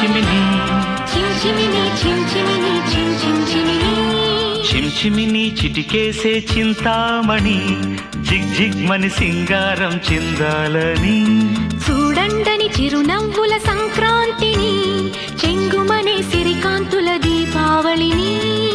చిమిని చించిమిని చించిమిని చించించిమిని చిమ్చిమిని చిటికేసే చింతామణి జిగ్ జిగ్ మని సింగారం చిందాలని చూడండని చిరునవ్వుల సంక్రాంతిని చెంగుమనే సిరికాంతుల దీపావళిని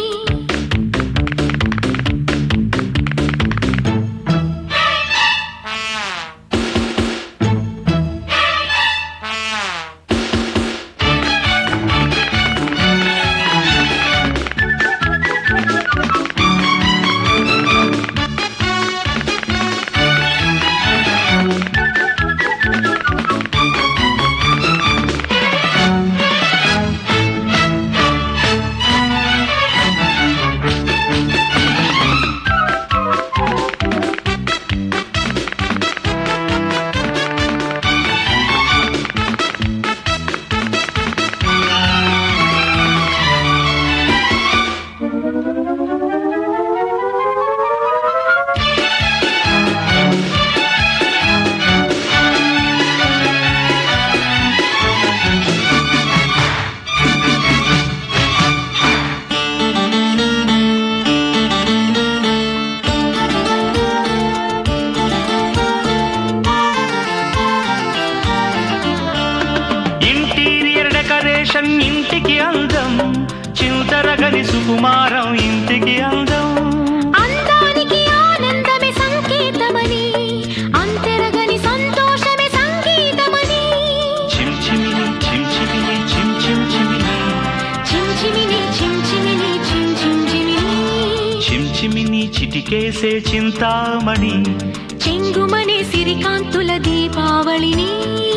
ఇంటీరియర్ డెకరేషన్ ఇంటికి అందం చింతరగని సుకుమారం ఇంటికి అందం అందానికి ఆనందమే సంకేతమని అంతెరగని సంతోషమే సంగీతమని చిమ్చిమిని చిమ్చిమిని చిమ్ చిమ్ చిమిని చించిమిని చించిమిని చించించిమిని చిమ్చిమిని చిటికేసే చింతామణి చెంగుమనే సిరికాంతుల దీపావళిని